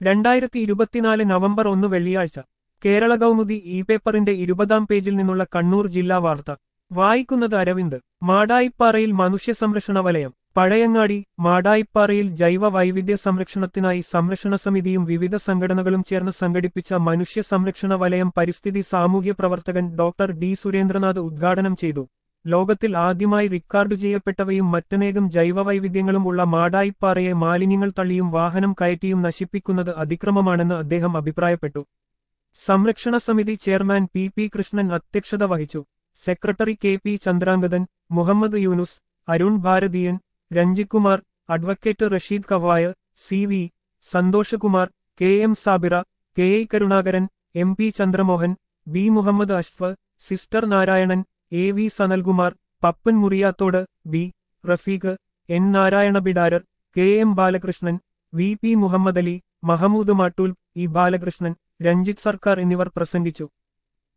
രണ്ടായിരത്തി ഇരുപത്തിനാല് നവംബർ ഒന്ന് വെള്ളിയാഴ്ച കേരള കൗമുദി ഇ പേപ്പറിന്റെ ഇരുപതാം പേജിൽ നിന്നുള്ള കണ്ണൂർ ജില്ലാ വാർത്ത വായിക്കുന്നത് അരവിന്ദ് മാടായിപ്പാറയിൽ മനുഷ്യ സംരക്ഷണ വലയം പഴയങ്ങാടി മാടായിപ്പാറയിൽ ജൈവ വൈവിധ്യ സംരക്ഷണത്തിനായി സംരക്ഷണ സമിതിയും വിവിധ സംഘടനകളും ചേർന്ന് സംഘടിപ്പിച്ച മനുഷ്യ സംരക്ഷണ വലയം പരിസ്ഥിതി സാമൂഹ്യ പ്രവർത്തകൻ ഡോക്ടർ ഡി സുരേന്ദ്രനാഥ് ഉദ്ഘാടനം ചെയ്തു ലോകത്തിൽ ആദ്യമായി റിക്കാർഡു ചെയ്യപ്പെട്ടവയും മറ്റനേകം ജൈവവൈവിധ്യങ്ങളും ഉള്ള മാടായിപ്പാറയെ മാലിന്യങ്ങൾ തള്ളിയും വാഹനം കയറ്റിയും നശിപ്പിക്കുന്നത് അതിക്രമമാണെന്ന് അദ്ദേഹം അഭിപ്രായപ്പെട്ടു സംരക്ഷണ സമിതി ചെയർമാൻ പി പി കൃഷ്ണൻ അധ്യക്ഷത വഹിച്ചു secretary K P Chandrangathan Muhammad Yunus Arun Bharatheeyan Ranjithkumar advocate Rasheed Kavaya C V Santhoshkumar K M Sabira K A Karunakaran M P Chandramohan B Muhammad Ashraf sister Narayanan A V Sanalkumar Pappan Muriyathode B Rafeeq N Narayana ബിഡാരർ K M Balakrishnan V P Muhammad Ali Mahmood Mattool E Balakrishnan Ranjith Sarkar എന്നിവർ പ്രസംഗിച്ചു